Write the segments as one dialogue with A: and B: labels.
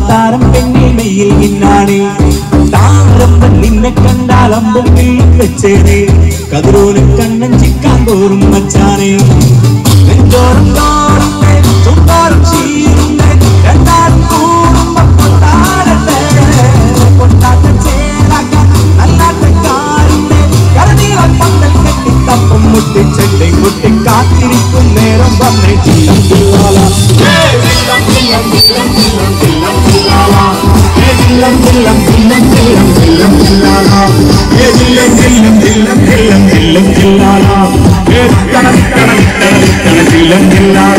A: താരം പെണ്ണി മെയ്യിൽ നിന്നാണ് താരമ്പൻ നിന്നെ കണ്ടാലമ്പും വെച്ചേനെ കതിരോന് കണ്ണൻ ചിക്കാൻ തോറും മച്ചാനെ നെഞ്ചോരം തോറുന്നേ ചുമ്പാറും ചീരുന്നേ രണ്ടാറും കൂടുമ്പോ കൊണ്ടാടട്ടെ കൊണ്ടാട്ട ചേരാക്കാൻ നല്ലാട്ടക്കാരുന്നേ കരനീളം പന്തൽ കെട്ടി തപ്പം മുട്ടി ചെണ്ടை മുട്ടി കാത്തിരിക്കും നേരം വന്നേ ചില്ലം ചില്ലാല ചില്ലം ചില്ലം ചില്ലം ചില്ലം ചില്ലം ചില്ലാല ചില്ലം ചില്ലം ചില്ലം ചില്ലം ചില്ലം ചില്ലാല ചില്ലം ചില്ലം ചില്ലം ചില്ലം ചില്ലം ചില്ലാല കണ കണ കണ ചില്ലം ചില്ലാല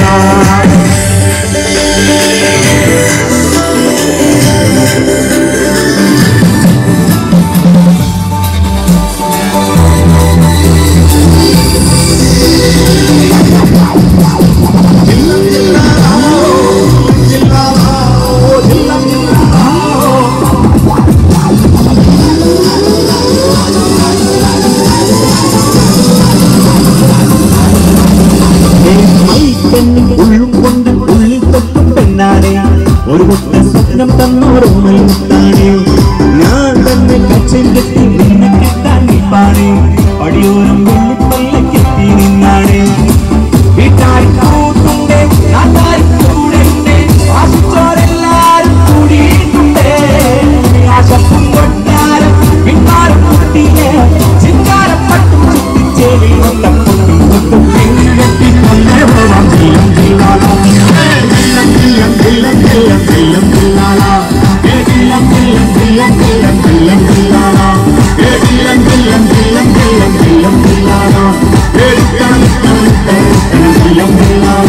A: പെണ്ണിൻ ഉള്ളും കൊണ്ട് ഉള്ളിൽ തൊട്ടും പെണ്ണാണ് ഒരു മുട്ട സ്വപ്നം തന്നോരോമൽ മുത്താണ് ഞാൻ തന്നെ കച്ചൻ കെട്ടി നിന്നെ കെട്ടാൻ നിപ്പാണ് പടിയോരം വെള്ളിപ്പല്ലക്കെത്തി നിന്നാണ് വീട്ടായി കൂട്ടുണ്ട് നാട്ടായി കൂടെ ആശിച്ചോരെല്ലാരും കൂടിയിട്ടുണ്ട് ആശപ്പും കൊട്ടാരം പിന്നാരം കുട്ടിയെ ചിങ്കാരം പട്ടും ചുറ്റിച്ചേരി കൊണ്ടം കൊട്ടും കൊട്ടും പെണ്ണുകെട്ടി കൊണ്ടേ പോവാം ചില്ലം ചില്ലാല ചില്ലം ചില്ലം ചില്ലം ചില്ലം ചില്ലം ചില്ലാല ചില്ലം ചില്ലം ചില്ലം ചില്ലം ചില്ലം ചില്ലാല ചില്ലം ചില്ലം ചില്ലം ചില്ലം ചില്ലം ചില്ലാല ചില്ലം ചില്ലം ചില്ലാല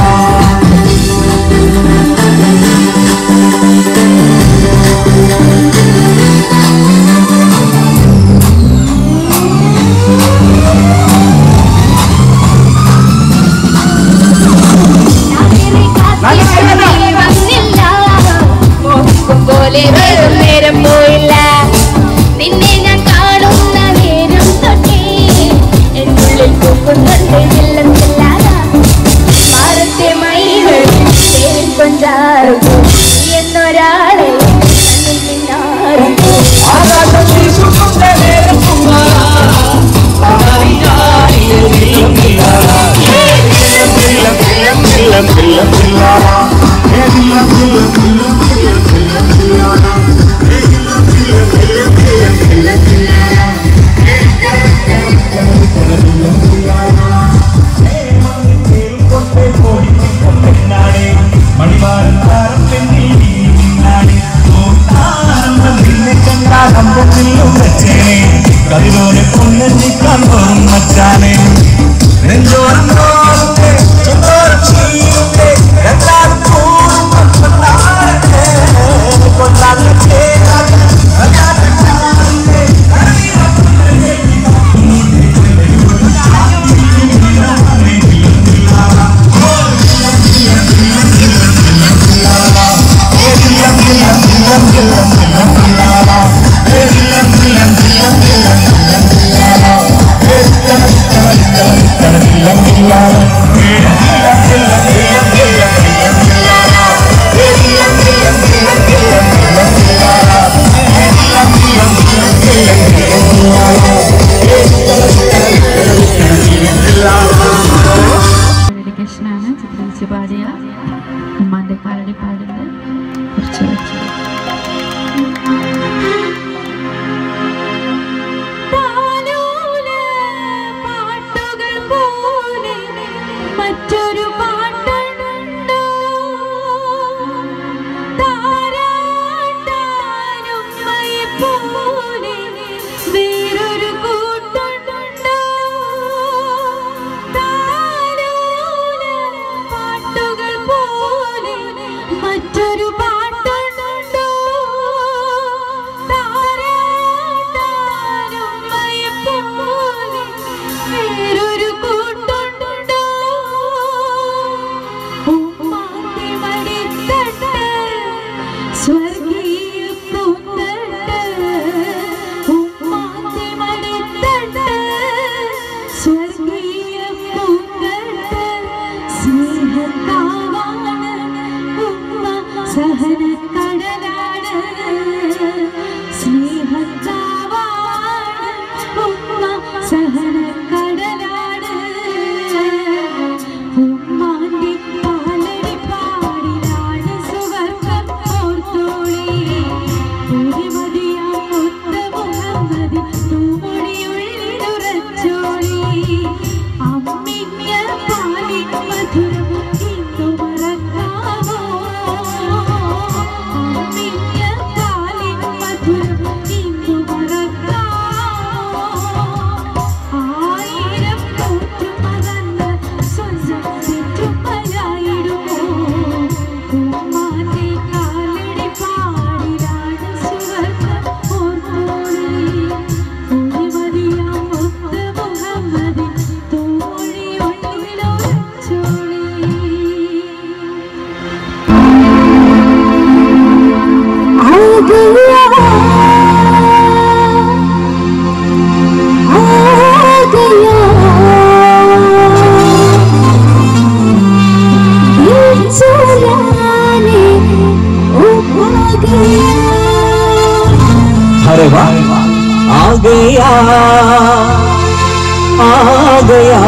B: പോലെ വേഗം നേരം പോയില്ല നിന്നെ ഞാൻ കാണുന്ന നേരം തൊട്ടേ എന്നുള്ളിൽ പൂക്കുന്നുണ്ട് ചെല്ലം ചെല്ലാത ഭാരത്തെ മൈകൾ തേൻ കൊഞ്ചാറും എന്നൊരാളെ കണ്ണിൽ നിന്നാറും
A: ആകാശം വീശുന്നുണ്ട് നേരം പൂമാല. പാടാനിയായി നീളം നീളാല. നീളം നീളം നീളം നീളം നീളം നീളാല. ഏ നീളം നീളം നീളം നീളം നീളം നീളാല. ഏ നീളം നീളം നീളം നീളം നീളം നീളാല. ഏ നീളം നീളം ഏ മണ്ണിൽ കൊണ്ടേ ഓടിക്കൊണ്ടെന്നാണ് മണിവാരം താരം പെണ്ണിൽ നിന്നാണ് താരം നിന്നെ കണ്ടാലമ്പം നില്ലും വെച്ചേനെ കതിരോനെ കൊണ്ടെത്തിക്കാൻ തോറും മച്ചാനെ നെഞ്ചോരം തോറുന്നേ ചുണ്ടോരം ചീരുന്നേ എല്ലാരും കൂടുമ്പം കൊണ്ടാടട്ടെ കൊണ്ടാടട്ടെ ചേരാതെ അല്ലാതെ കാണുന്നേ കണ്ണീരം
C: ഡെഡിക്കേഷനാണ് ചിത്രീച്ച് പാടിയ ഉമ്മാൻ്റെ പാടി പാടിൻ്റെ കുറച്ച് വെച്ചു പാട്ടുകൾ പോലെ മറ്റൊരു പാട്ട
A: अरे वाह आ गया आ गया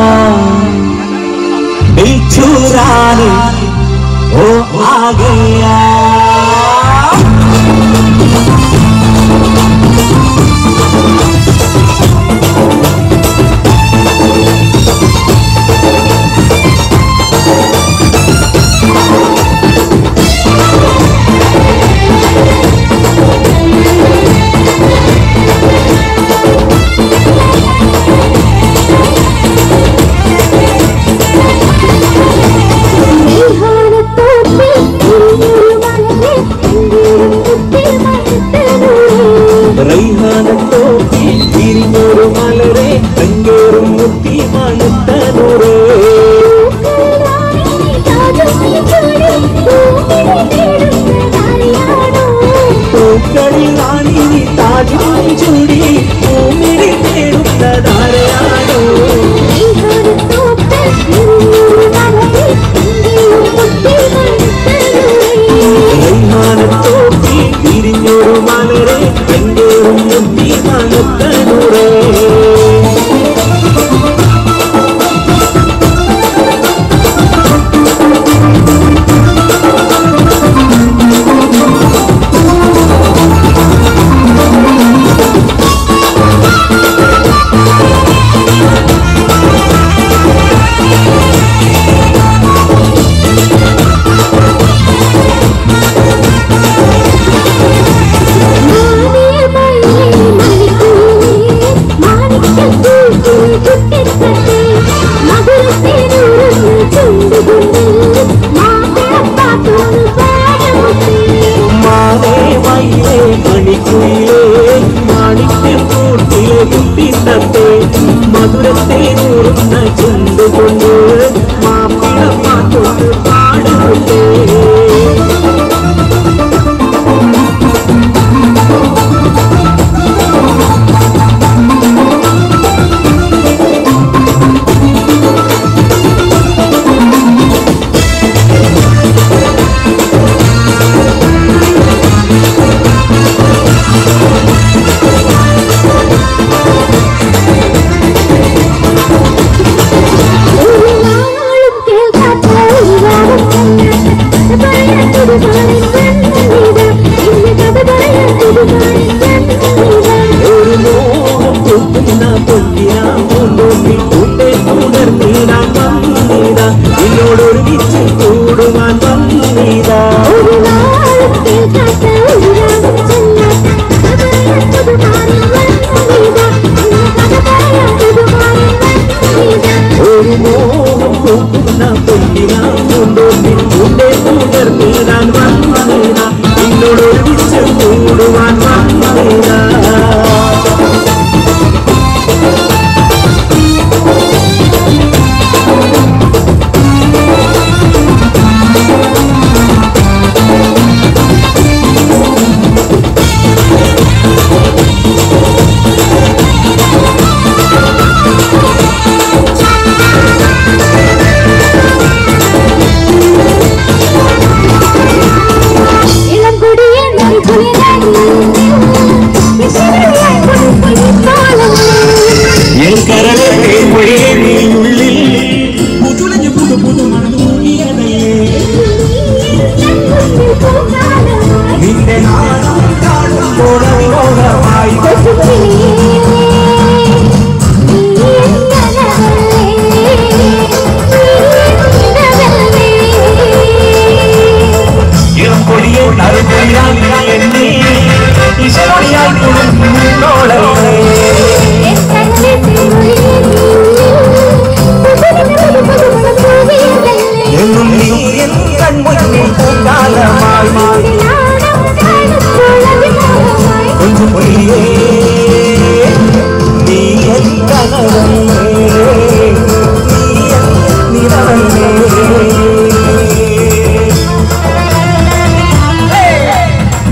A: दिल चुराने ओ आ गया റൈഹാനത്തോപ്പിൽ തിരിഞ്ഞൊരു മലരെ കങ്കേറും മുത്തി മണത്തനുറേ പൂക്കളിൽ റാണി താജും ചൂടി ഭൂമിയിൽ തേടുന്നതാരയാണോ റൈഹാനത്തോപ്പിൽ തിരിഞ്ഞൊരു മലരെ കങ്കേറും മുത്തി മണത്തനുറേ മാനേ മയിലേ മണിക്കുയിലേ മാണിക്യം കൂട്ടിലെ കുട്ടിത്തത്തെ മധുരത്തെ നൂറുന്ന ചുണ്ടുകൊണ്ട് മാപ്പിള പാട്ടോട്ട് പാടുന്നുണ്ടേ ഒരു മോഹം പൂക്കുന്ന പൊന്നിനാ പൂന്തോപ്പിൽ കൂട്ടെ ഉണർന്നീനാൻ വന്നീതാ നിന്നോടൊരുമിച്ച് കൂടുവാൻ വന്നീതാ ഒരു മോഹം പൂക്കുന്ന പൊന്നിനാ പൂന്തോപ്പിൽ കൂട്ടെ ഉണർന്നീനാൻ വന്നീതാ നിന്നോടൊരുമിച്ച് കൂടുവാൻ വന്നീതാ
B: ഇളം കൊടിയ
A: എൻ കരളെ തേൻമൊഴിയെ നീയുള്ളിൽ പുതുളഞ്ഞു പുതു പുതു മണമൂടിയതല്ലേ നിന്റെ നാണം കാണുമ്പോൾ മോഹമായി ഇളം കൊടിയെ നറുകൊടിയാൽ എന്നെ ഈശ്വരൊടിയാൽ കുടുംബോളേ എന്നും നീ എൻ കൺമുന്നിൽ പൂക്കാലമായി கொஞ்சம் பொய்யே நீ என் கணவனே நீ என் நிலவனே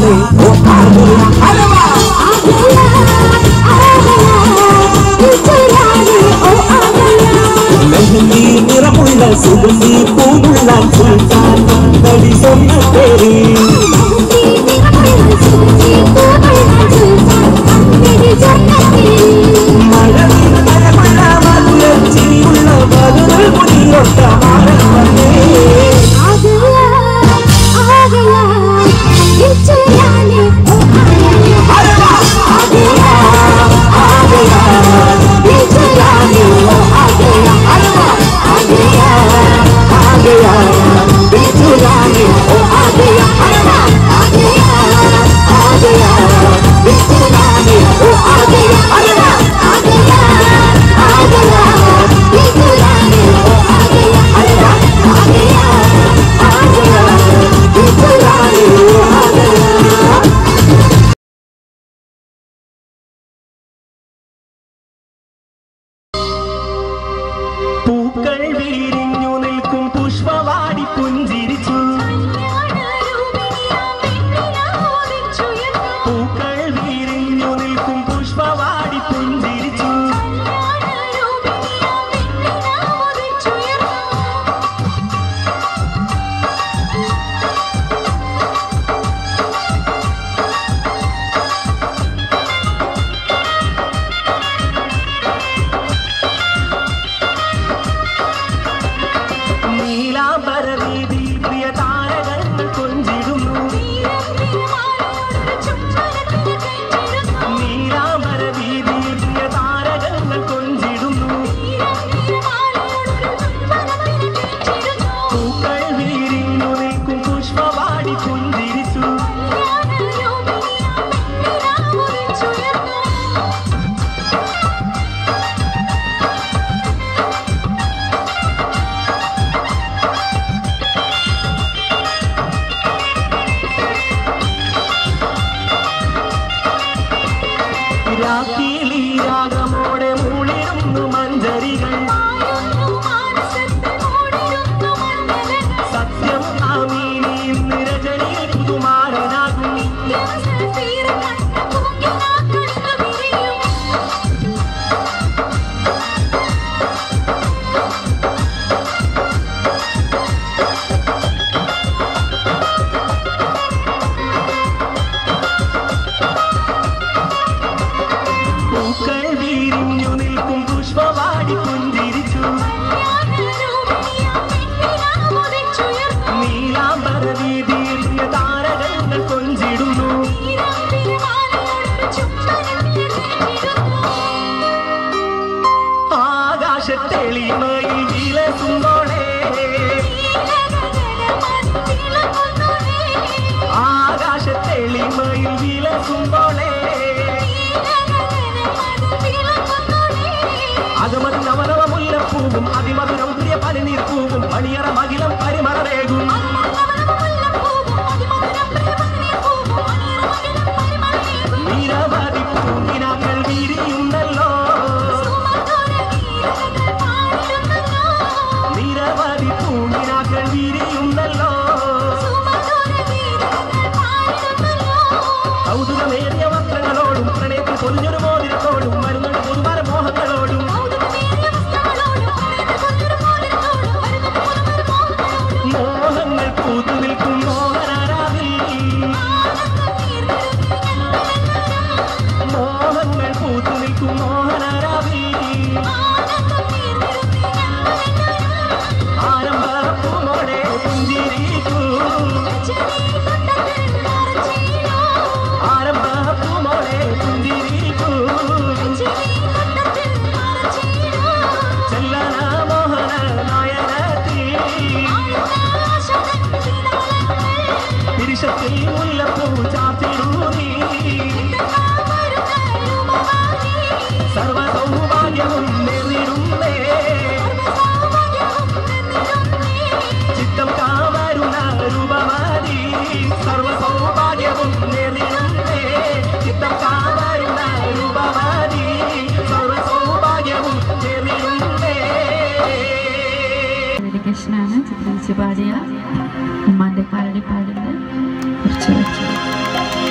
A: ചിരിച്ചുലാലേ ഓ ആകല അലവാ മെഹന്തി നിറമുള്ള സുഗന്ധി പൂമുള്ള സുൽത്താൻ നടി சொன்ன പേര് മഴ വീണ നനമുള്ള മധുര ചിരിയുള്ള മധുര മുനിയൊട്ട മാറൻ വന്നേ അലവാ ആകല ആകല ചിരിച്ചുലാലേ ഓ ആകല അലവാ ആകല ആകല ചിരിച്ചുലാലേ ഓ ആകല അലവാ ആകല ആകല ചിരിച്ചുലാലേ ഓ ആകല അലവാ ആകല ആകല ചിരിച്ചുലാലേ ഓ ആകല അലവാ ആകല ആകല ചിരിച്ചുലാലേ ഓ ആകല പൂക്കൾ വിരിഞ്ഞു നിൽക്കും പുഷ്പവാടി പുഞ്ചിരിച്ചു പൂക്കൾ വിരിഞ്ഞു നിൽക്കും പുഷ്പവാടി പുഞ്ചിരിച്ചു നീലാംബര വീതി പ്രിയ താരകങ്ങൾ കൊഞ്ചിടുന്നു നീലാംബര വീതി പ്രിയ താരകങ്ങൾ കൊഞ്ചിടുന്നു പൂക്കൾ വിരിഞ്ഞു നിൽക്കും പുഷ്പവാടി പുഞ്ചിരിച്ചു രാത്രിയിലീ രാഗമോടെ മൂളിടുന്നു മഞ്ചരികൾ സത്യം ആമീനിയും നിരജനിയിൽ പുതുമാരനാകും പൂക്കൾ വിരിഞ്ഞു നിൽക്കും പുഷ്പവാടി പുഞ്ചിരിച്ചു നീലാംബര വീതിയിൽ പ്രിയ താരകങ്ങൾ കൊഞ്ചിടുന്നു ആകാശത്തെളിമയിൽ വിലസുന്നോളേ ആകാശത്തെളിമയിൽ വിലസുമ്പോളേ അകമതി നവനവ മുല്ലപ്പൂവും അതിമധുരം പ്രിയ പനിനീർ പൂവും പണിയറ മകിലം പരിമറവേകും നിരവധി പൂങ്കിനാക്കൾ വിരിയുണ്ടല്ലോ നിരവധി പൂങ്കിനാക്കൾ വിരിയുണ്ടല്ലോ കൗതുകമേറിയ വസ്ത്രങ്ങളോടും പ്രണയത്തിൽ പൊതിഞ്ഞൊരു മോതിരത്തോടും വരുന്നുണ്ട് പുതുമര മോഹങ്ങളോടും മോഹങ്ങൾ പൂത്തു നിൽക്കും മോഹനാരാവിൽ മോഹങ്ങൾ പൂത്തു നിൽക്കും മോഹനാരാവിൽ ആരംഭപ്പൂമോടെ പുഞ്ചിരിക്കൂ ആരംഭപ്പൂമോടെ പുഞ്ചിരിക്കൂ ചെല്ലന മോഹന നായകത്തിൽ തിരിശത്തിൽ മുല്ലപ്പൂ ചാത്തിടൂ നീ സർവ സൗഭാഗ്യവും നേരിടുന്നേ ചിത്തം കാവരുന്ന രൂപമതി സർവ സൗഭാഗ്യവും നേരിടുന്നേ ചിത്തം കാവരുന്ന രൂപമതി സർവ സൗഭാഗ്യവും നേരിടുന്നേ
C: ഡെഡിക്കേഷനാണ് ചിത്രീച്ച് പാടിയ ഉമ്മാൻ്റെ കാലടി പാടിൻ്റെ കുറച്ച് വെച്ചത്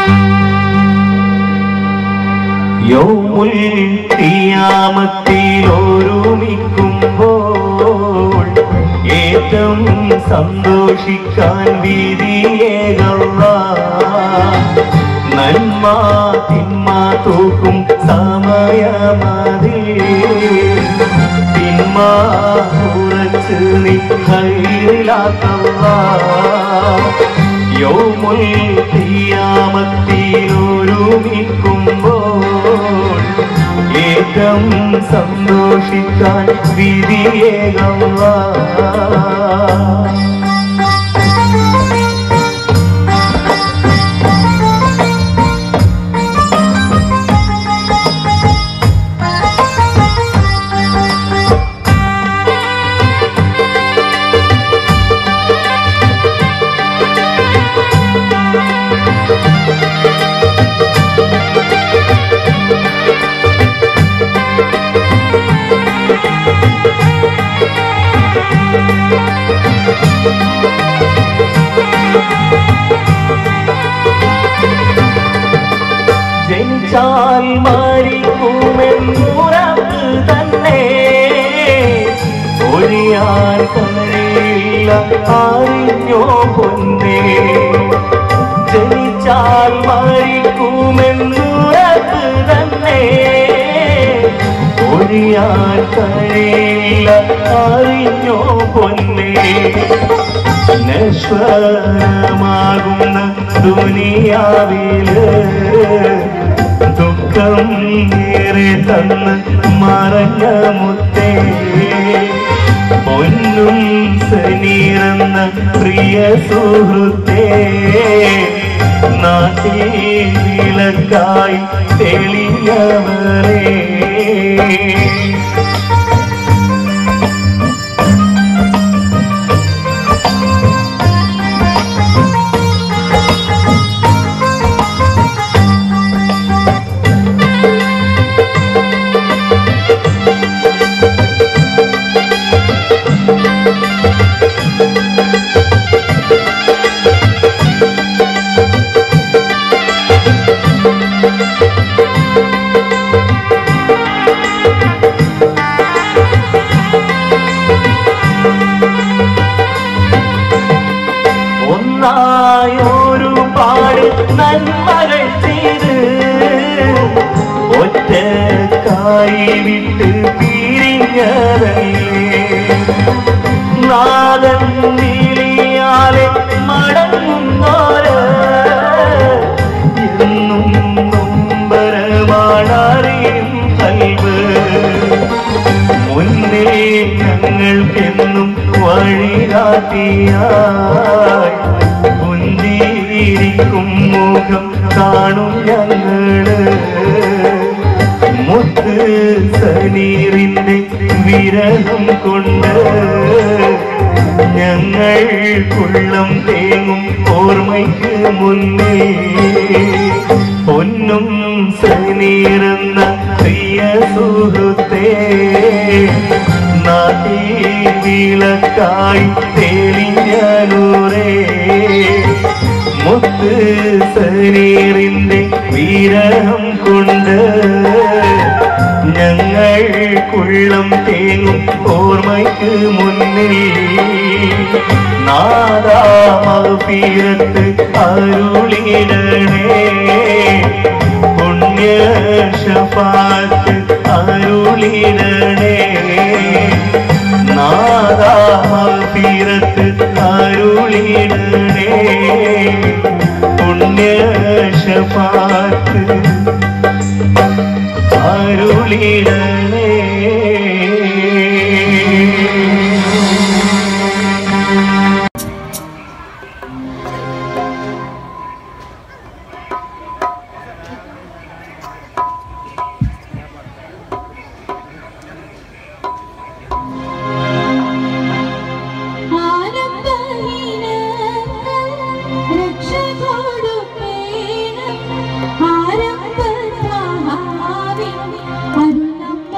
A: യൗമുൽ ഖിയാമത്തിൽ ഒരുമിക്കുമ്പോൾ ഏറ്റവും സന്തോഷിക്കാൻ വിധിയേകല്ല നന്മ തിന്മ തൂക്കും സമയമതി തിന്മ കുറച്ച് നിഖൈലാക്കല്ല യൗമുൽ ഖിയാമത്തിൽ ഒരുമിക്കുമ്പോൾ ഏറ്റവും സന്തോഷിക്കാൻ വിധിയേകല്ല ജനിച്ചാൽ മരിക്കുമെന്നുറപ്പ് തന്നെ ഒഴിയാൻ കഴിയില്ല അറിഞ്ഞോ പൊന്നേ ജനിച്ചാൽ മരിക്കുമെന്നുറപ്പ് തന്നെ ഒഴിയാൻ കഴിയില്ല അറിഞ്ഞോ പൊന്നേ നശ്വരമാകുന്ന ദുനിയാവില് ദുഃഖം ഏറെ തന്ന് മറഞ്ഞ മുത്തേ പൊന്നും സനീറെന്ന പ്രിയ സുഹൃത്തേ നാട്ടിൽ വിളക്കായി തെളിഞ്ഞവരേ ഒന്നായൊരു പാട് നന്മകൾ ചെയ്ത് ഒറ്റക്കായി വിട്ട് പിരിഞ്ഞതല്ലേ നാദൻ വിളിയാലെ മടങ്ങുന്നോര് എന്നും നൊമ്പരമാണറിയും കൽവ് മുന്നേ ഞങ്ങൾക്കെന്നും വഴികാട്ടിയായി പുഞ്ചിരിക്കും മുഖം കാണും ഞങ്ങള് മുത്ത് സനീറിന്റെ വിരഹം കൊണ്ട് ഞങ്ങൾക്കുള്ളം തേങ്ങും ഓർമ്മയ്ക്ക് മുന്നേ പൊന്നും സനീറെന്ന പ്രിയ സുഹൃത്തേ നാട്ടിൽ വിളക്കായി തെളിഞ്ഞൂരേ മുത്ത് സനീറിന്റെ വിരഹം കൊണ്ട് ഞങ്ങൾക്കുള്ളം തേങ്ങും ഓർമ്മയ്ക്ക് മുന്നിൽ നാദാമീരത്ത് അരുളിടണേ പുണ്യ ഷഫാത്ത് അരുളിടണേ നാദാമീരത്ത് അരുളിടണേ പുണ്യ ഷഫാത്ത് അരുളിടണേ
C: രക്ഷ കൊടുപ്പേണം ആരംഭ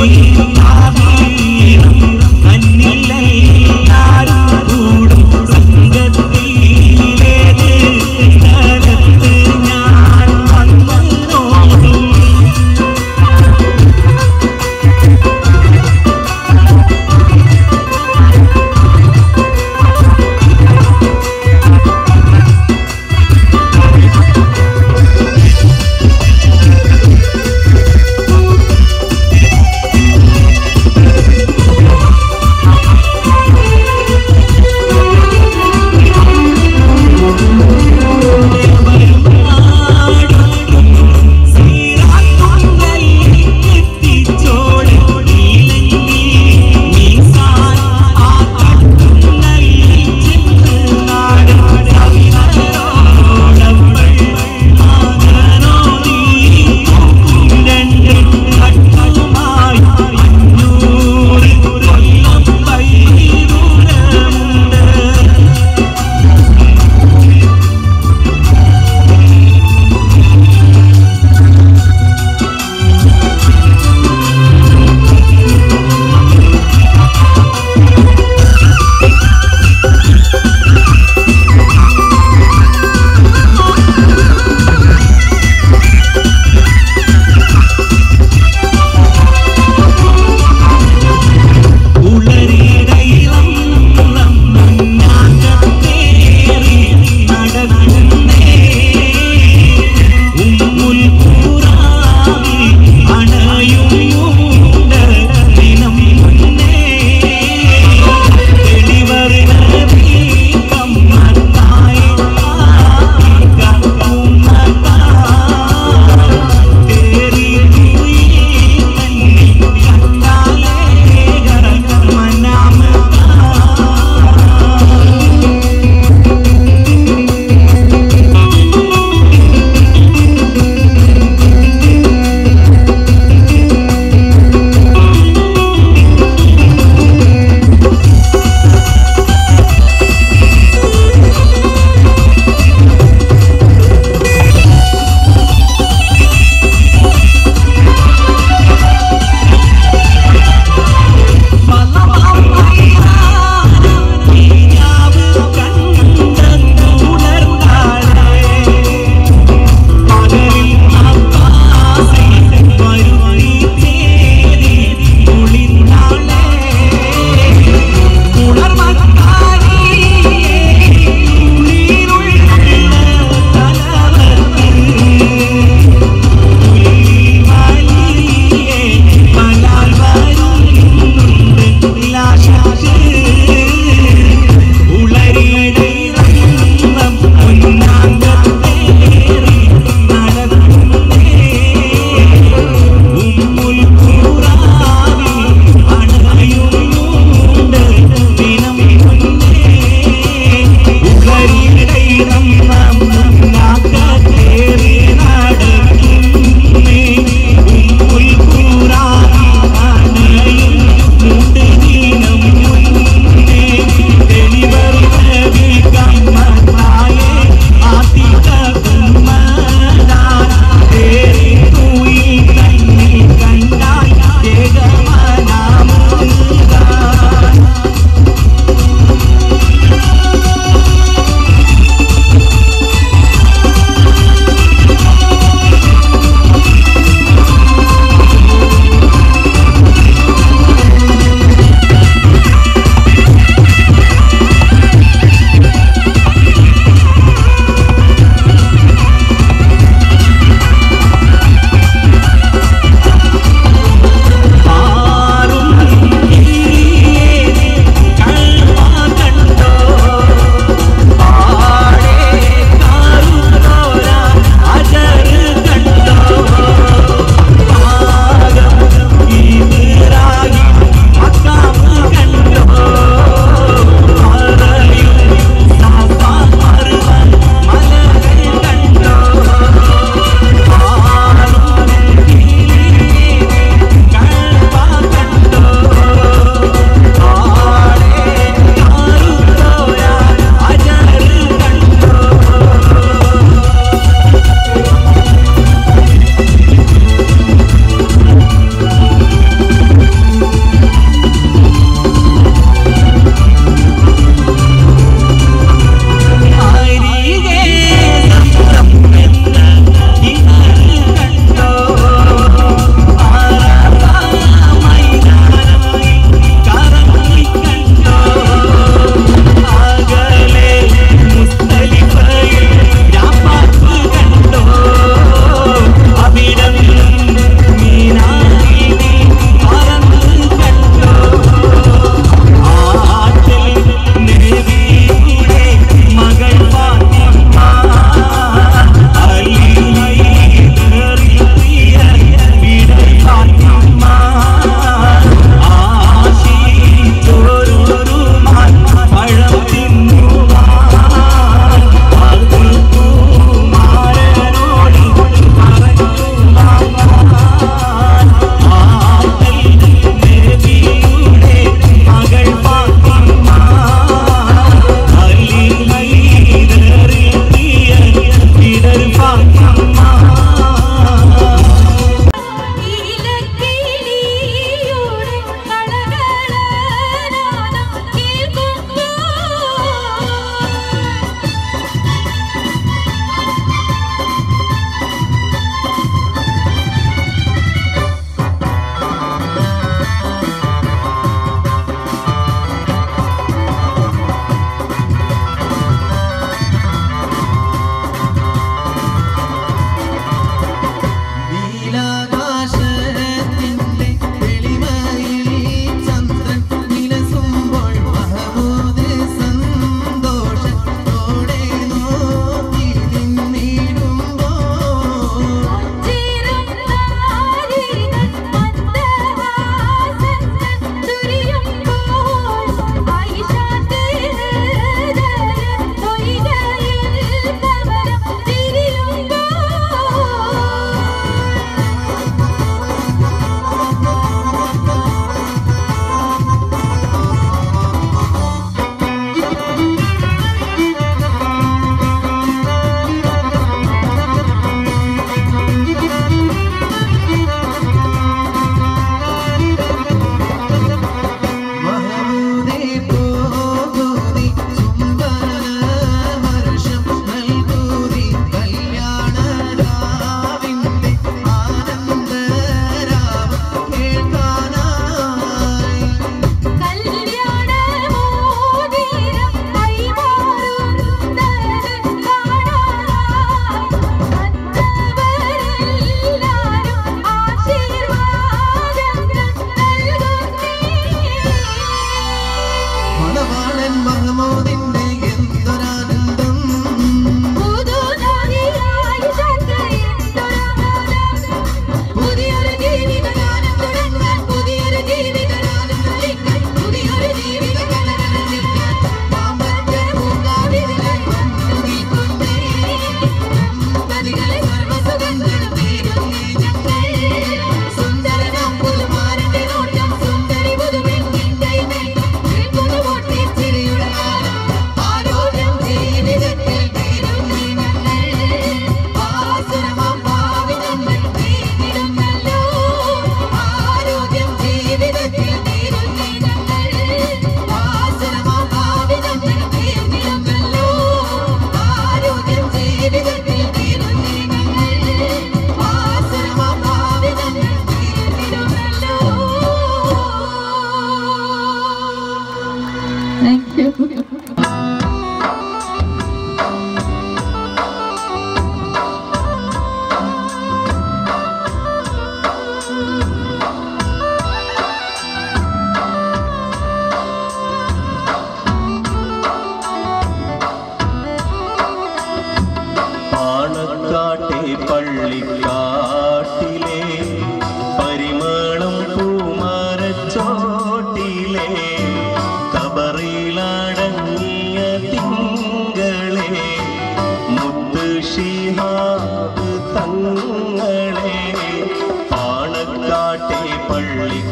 A: ആവീണം കണ്ണില്ലാരും കൂടും സംഘത്തിലേത് സ്ഥലത്ത് ഞാൻ വന്നോടും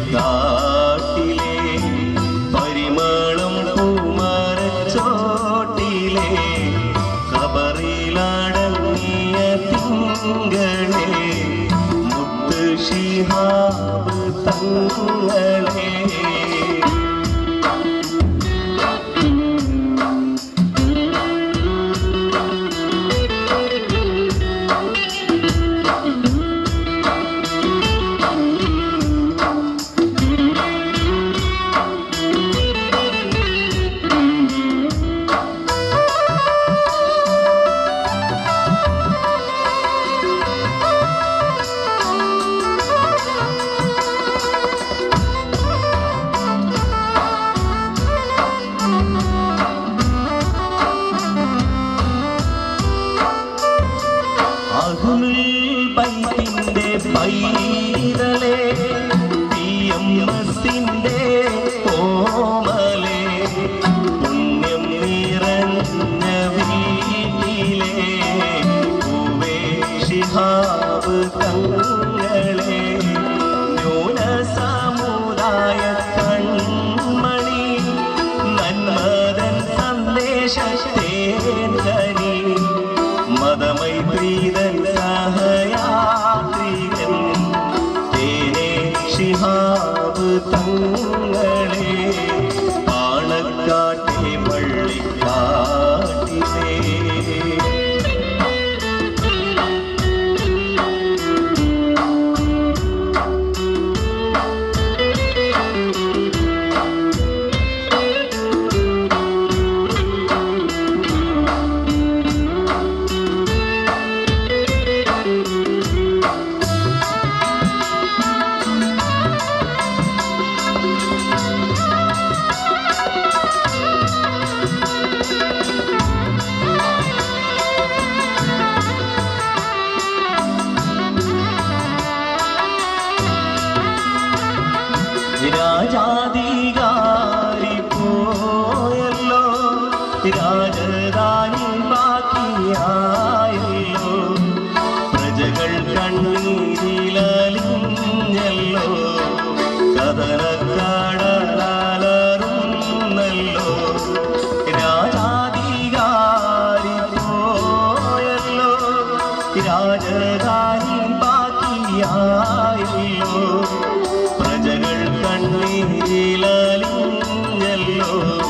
D: പള്ളിക്കാട്ടിലെ പരിമളം പൂമരച്ചോട്ടിലെ കബറിലടങ്ങിയ തിങ്കളെ മുത്ത് ശിഹാബ് തങ്ങളെ അഹ്ലുൽ ബൈത്തിന്റെ പൈതലേ പിയമ്മസിന്റെ ഓമലേ പുണ്യം നിറഞ്ഞ വീട്ടിലെ പൂവേ ശിഹാബ് തങ്ങളെ ന്യൂന സമുദായ കൺമണി നന്മതൻ സന്ദേശത്തേനി മതമൈത്രീതൻ സഹയാത്രികൻ തേനെ ശിഹാബ് തങ്ങളെ പാണക്കാട്ടെ പള്ളിക്കാട്ടിലേ രാജാധികാരി പോയല്ലോ രാജധാനി ബാക്കിയായല്ലോ പ്രജകൾ കണ്ണീരിലലിഞ്ഞല്ലോ കഥനക്കടലറുന്നല്ലോ രാജാധികാരി പോയല്ലോ രാജധാനി ബാക്കിയായല്ലോ പ്രജകൾ കണ്ണീരിലലിഞ്ഞല്ലോ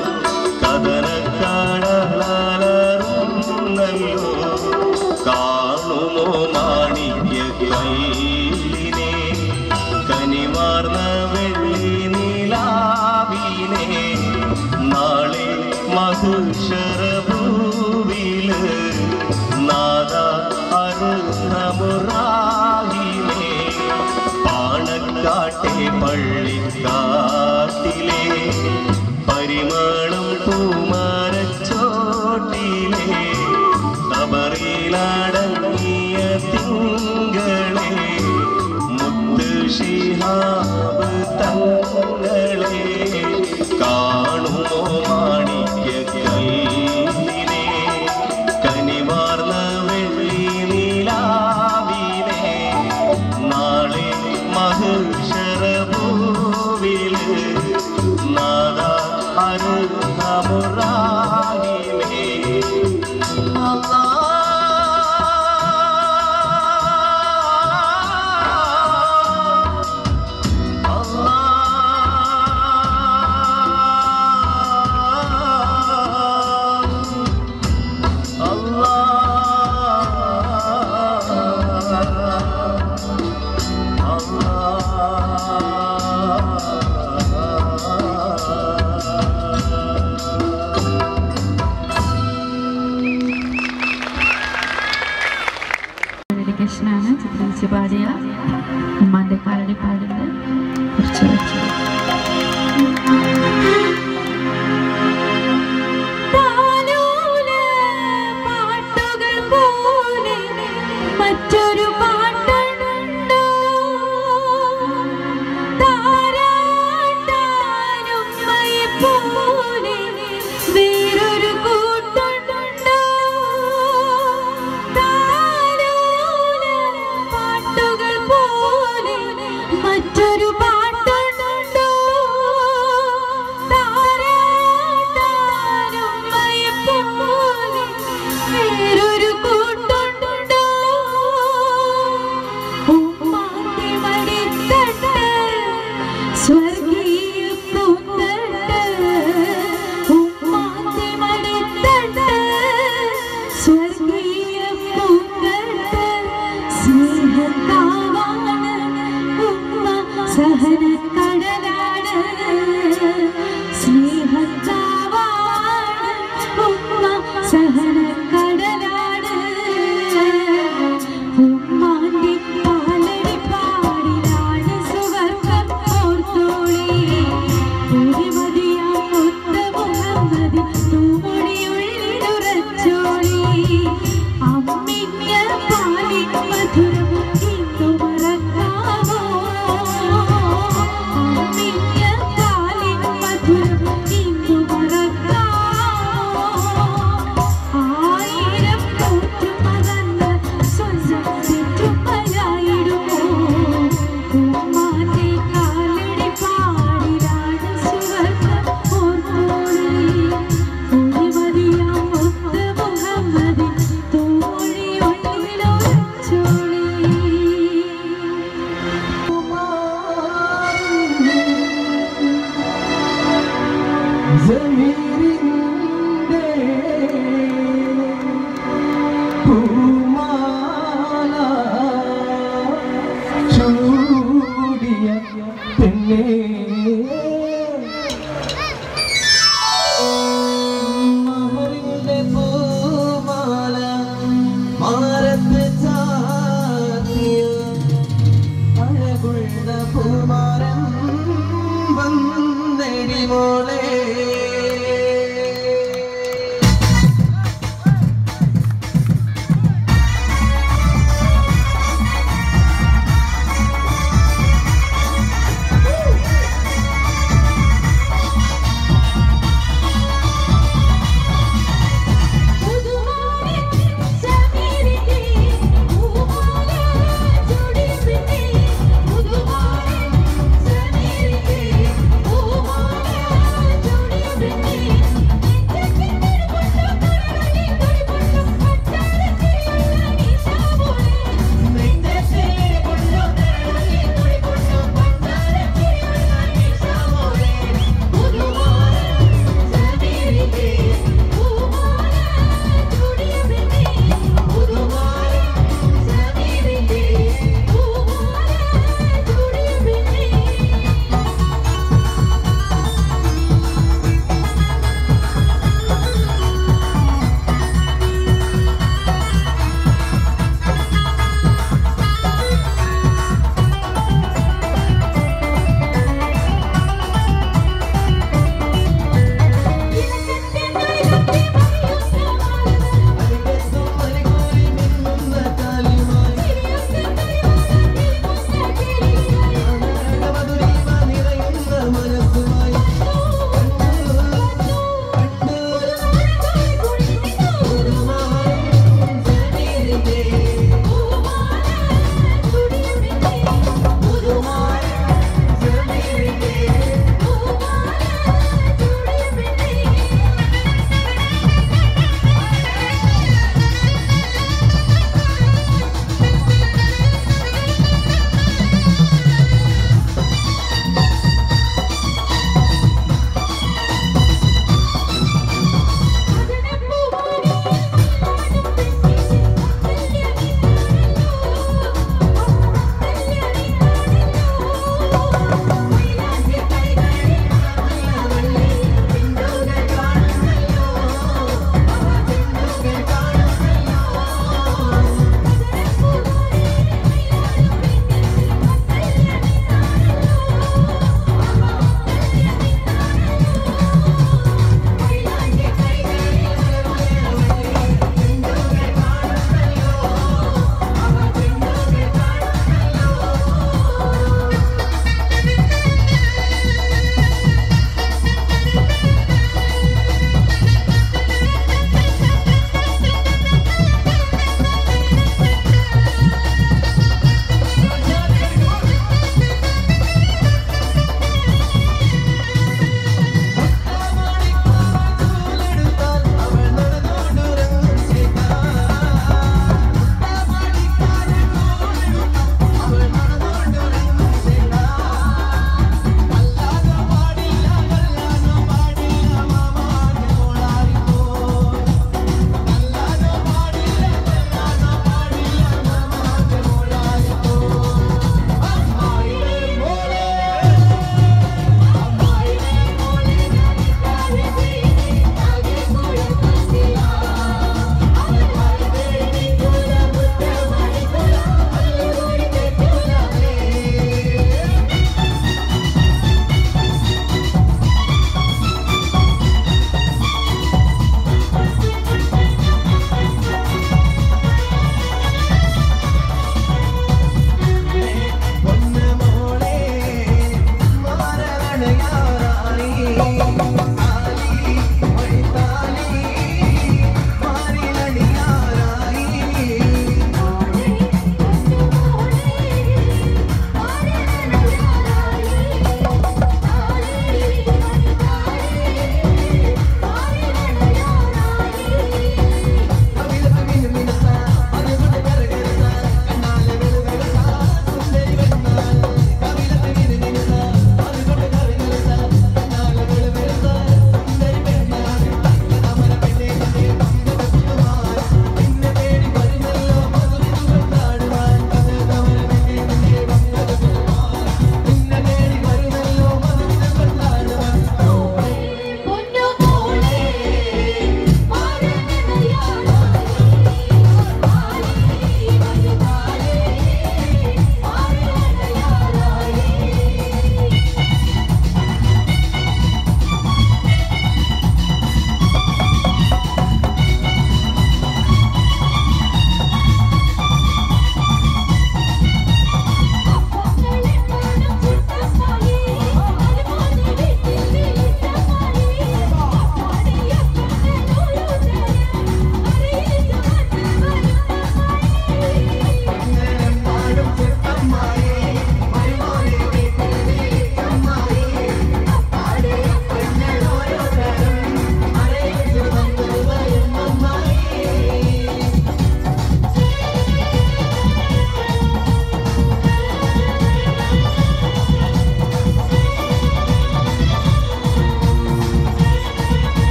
D: കഥനക്കടലറുന്നല്ലോ കാണുമോ മാണിക്യ കൈലിനെ കനിമാർന്ന വെള്ളി നിലാവിനെ നാളെ മധുശരഭൂവില് നാദ അരുണമുറാഹിനെ പാണക്കാട്ടെ പള്ളിക്കാട്ടിലെ
B: ും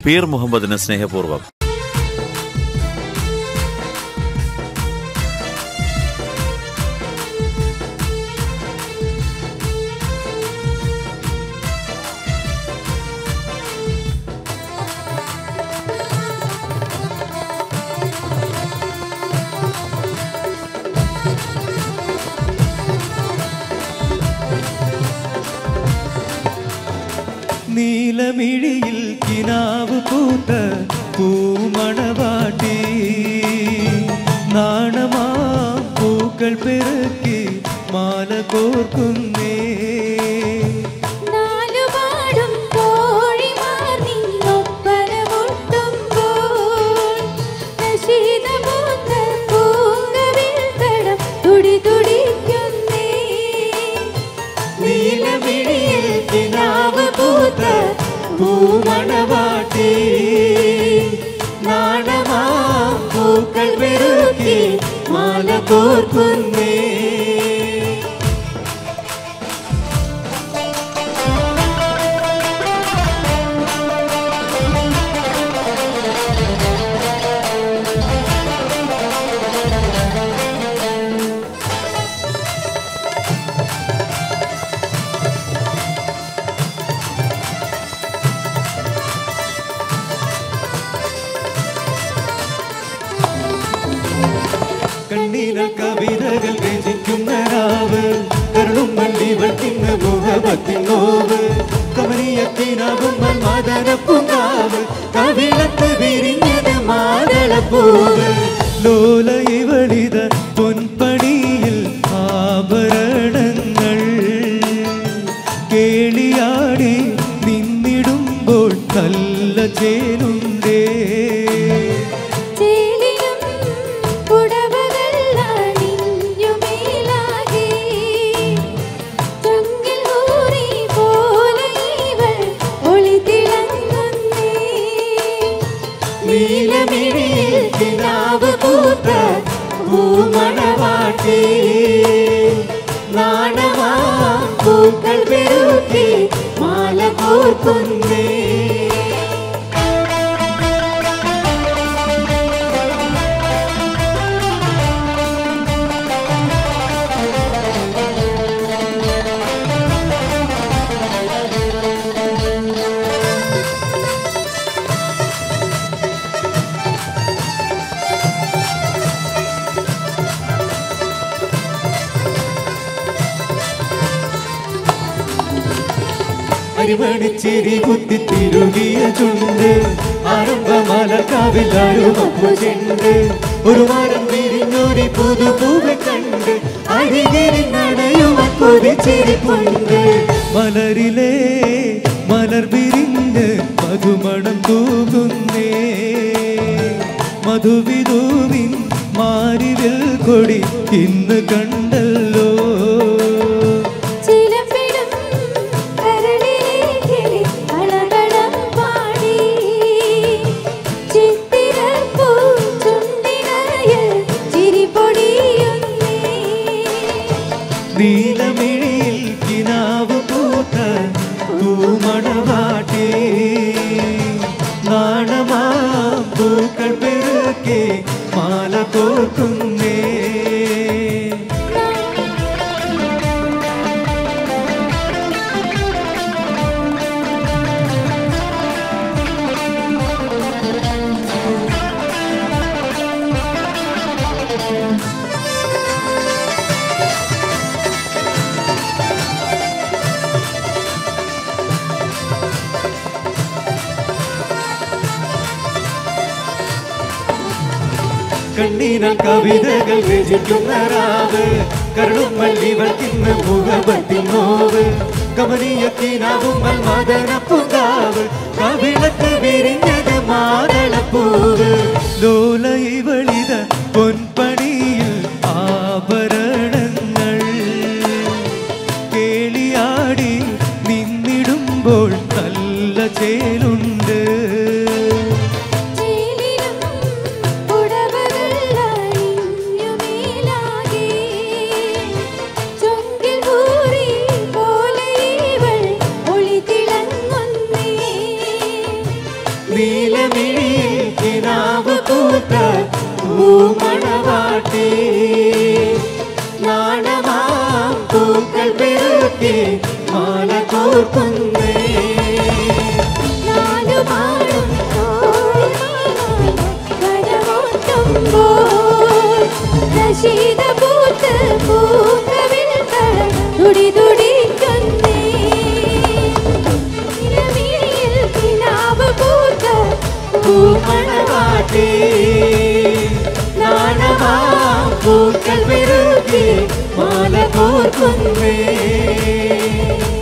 E: പീർ മുഹമ്മദിന് സ്നേഹപൂർവ്വം
F: നീലമിഴിയിൽ കിനാവ് പൂത്ത പൂമണവാട്ടി നാണമാ പൂക്കൾ പെറുക്കി മാല കോർക്കുന്നേ
B: നാലുപാടും കോഴിമാർ നിന്നൊപ്പന മുട്ടുമ്പോൾ നശീതമൂത്ത പൂങ്കവിൽ തടം തുടി തുടിക്കുന്നേ
F: നീലമിഴിയിൽ കിനാവ് പൂത്ത പൂമണവാട്ടി നാണമാ പൂക്കൾ പെറുക്കി മാല കോർക്കുന്നേ കണ്ണീരൽ കവിതകൾ രചിക്കുന്ന രാവ് കരുളും മല്ലിവൾ തിന്ന് മുഖപത്തിൻ നോവ് കമനീയത്തിനാകും മാതരപ്പൂങ്കാവ് കവിളത്ത് വിരിഞ്ഞത് മാതളപ്പൂവ് ലോല ഇവളിത പൊൻപണിയിൽ ആഭരണങ്ങൾ കേളിയാടി നിന്നിടുമ്പോൾ നല്ല ചേലുണ്ടേ
B: ചേലിലും പുടവകൾ അണിഞ്ഞുമേലാകെ ചുങ്കിൽ ഊറി പോലെ ഇവൾ ഒളിതിളങ്ങുന്നേ
F: നീലമിഴിയിൽ കിനാവ് പൂത്ത പൂമണവാട്ടി നാണമാ പൂക്കൾ പെരുക്കി മാല കോർക്കുന്നേ അരിമണിച്ചിരി കുത്തി തിരുകിയ ചുണ്ട് ആരംഭമലക്കാവിൽ അരുമപ്പു ചെണ്ട് ഒരു മരം വിരിഞ്ഞൊരു പുതുപൂവ് കണ്ട് അരികിരി നടയുമ കൊതിച്ചിരിപ്പുണ്ട് മലരിലെ മലർ വിരിഞ്ഞ് മധുമണം തൂകുന്നേ മധുവിധൂവിൻ മാരിവിൽ കൊടി ഇന്ന് കണ്ടല്ലോ
B: ചിലപ്പിടും കരളിലേക്ക് കളകളം പാടി ചിത്തിരപ്പൂ ചുണ്ടിനയിൽ ചിരി പൊടിയുന്നേ
F: നീലമിഴിയിൽ കിനാവ് പൂത്ത പൂമണവാട്ടി നാണമാ പൂക്കൾ പെരുക്കി മാല കോർക്കുന്നേ കണ്ണീരൽ കവിതകൾ രചിക്കുന്ന രാവ് കരുളും മല്ലിവൾ തിന്ന് മുഖപത്തിൽ നോവ് കമനീയത്തിനാവും മദനപ്പുങ്കാവ് കവിളത്ത് വിരിഞ്ഞത് മാതളപ്പൂവ് ലോല ഇവളിത പൊൻപണിയിൽ ആഭരണങ്ങൾ കേളിയാടി നിന്നിടുമ്പോൾ നല്ല ചേലുണ്ട്
B: ചേലിലും പുടവകൾ അണിഞ്ഞുമേലാകെ ചുങ്കിൽ ഊറി പോലെ ഇവൾ ഒളിതിളങ്ങുന്നേ
F: നീലമിഴിയിൽ കിനാവ് പൂത്ത പൂമണവാട്ടി നാണമാം പൂക്കൾ പെരുക്കി മാല കോർക്കുന്നേ
B: നാലുപാടും തോൽമാനായി കരമോട്ടുമ്പോൾ നശീതപൂത്ത് പൂക്കവിൽകൾ തുടിതുടിക്കുന്നേ. നിലവിളിയിൽ കിനാവ് പൂത്ത
F: പൂമണവാട്ടി നാണമാം പൂക്കൾ പെരുക്കി മാല കോർക്കുന്നേ